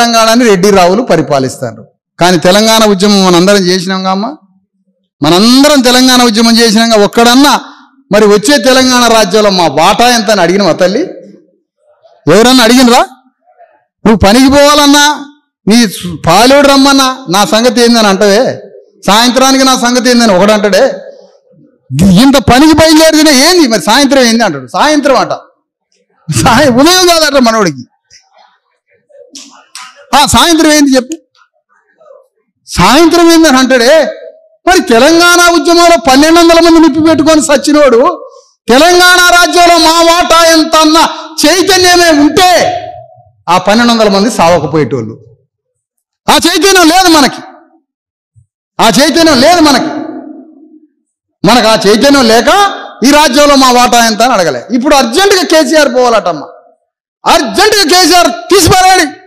తెలంగాణని రెడ్డి రావులు పరిపాలిస్తారు కానీ తెలంగాణ ఉద్యమం మనందరం చేసినాం అమ్మా మనందరం తెలంగాణ ఉద్యమం చేసినాక ఒక్కడన్నా మరి వచ్చే తెలంగాణ రాజ్యంలో మా వాటా ఎంత అని అడిగినవా తల్లి ఎవరన్నా అడిగినరా నువ్వు పనికి పోవాలన్నా నీ సు- పాలేడు రమ్మన్నా నా సంగతి ఏందని అంటవే సాయంత్రానికి నా సంగతి ఏందని ఒకడు అంటాడే ఇంత పనికి బయలుదేరిన ఏంది మరి సాయంత్రం ఏంది అంటాడు సాయంత్రం అంట సాయ ఉదయం కాదట మనోడికి ఆ సాయంత్రం ఏంది చెప్పు సాయంత్రం ఏందని అంటాడే మరి తెలంగాణ ఉద్యమంలో పన్నెండు వందల మంది నిప్పి పెట్టుకొని సచ్చినోడు తెలంగాణ రాజ్యంలో మా వాటా ఎంత అన్న చైతన్యమే ఉంటే ఆ పన్నెండు వందల మంది సావకపోయేటోళ్ళు ఆ చైతన్యం లేదు మనకి ఆ చైతన్యం లేదు మనకి మనకు ఆ చైతన్యం లేక ఈ రాజ్యంలో మా వాటా ఎంత అని అడగలే ఇప్పుడు అర్జెంటుగా కేసీఆర్ పోవాలటమ్మా అర్జెంటుగా కేసీఆర్ తీసిపారాడి